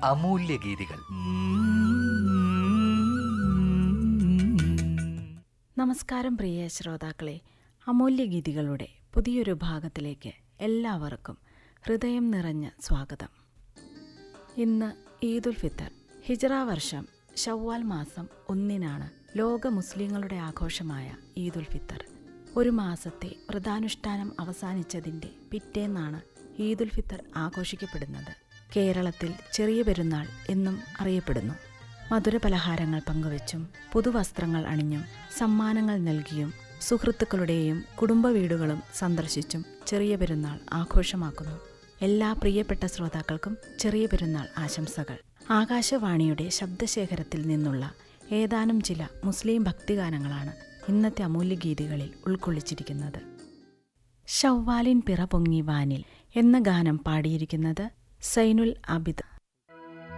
അമൂല്യ ഗീതികൾ നമസ്കാരം പ്രിയ ശ്രോതാക്കളെ അമൂല്യഗീതികളുടെ പുതിയൊരു ഭാഗത്തിലേക്ക് എല്ലാവർക്കും ഹൃദയം നിറഞ്ഞ സ്വാഗതം ഇന്ന് ഈദുൽ ഫിത്തർ ഹിജറ വർഷം ഷവ്വാൽ മാസം ഒന്നിനാണ് ലോക മുസ്ലിങ്ങളുടെ ആഘോഷമായ ഈദുൽ ഫിത്തർ ഒരു മാസത്തെ വ്രതാനുഷ്ഠാനം അവസാനിച്ചതിൻ്റെ പിറ്റേന്നാണ് ഈദുൽ ഫിത്തർ ആഘോഷിക്കപ്പെടുന്നത് കേരളത്തിൽ ചെറിയ പെരുന്നാൾ എന്നും അറിയപ്പെടുന്നു മധുരപലഹാരങ്ങൾ പങ്കുവച്ചും പുതുവസ്ത്രങ്ങൾ അണിഞ്ഞും സമ്മാനങ്ങൾ നൽകിയും സുഹൃത്തുക്കളുടെയും കുടുംബ വീടുകളും സന്ദർശിച്ചും ചെറിയ പെരുന്നാൾ ആഘോഷമാക്കുന്നു എല്ലാ പ്രിയപ്പെട്ട ശ്രോതാക്കൾക്കും ചെറിയ പെരുന്നാൾ ആശംസകൾ ആകാശവാണിയുടെ ശബ്ദശേഖരത്തിൽ നിന്നുള്ള ഏതാനും ചില മുസ്ലിം ഭക്തിഗാനങ്ങളാണ് ഇന്നത്തെ അമൂല്യ ഗീതികളിൽ ഉൾക്കൊള്ളിച്ചിരിക്കുന്നത് ഷവ്വാലിൻ പിറ പൊങ്ങി വാനിൽ എന്ന ഗാനം പാടിയിരിക്കുന്നത് സൈനുൽ അബിദ്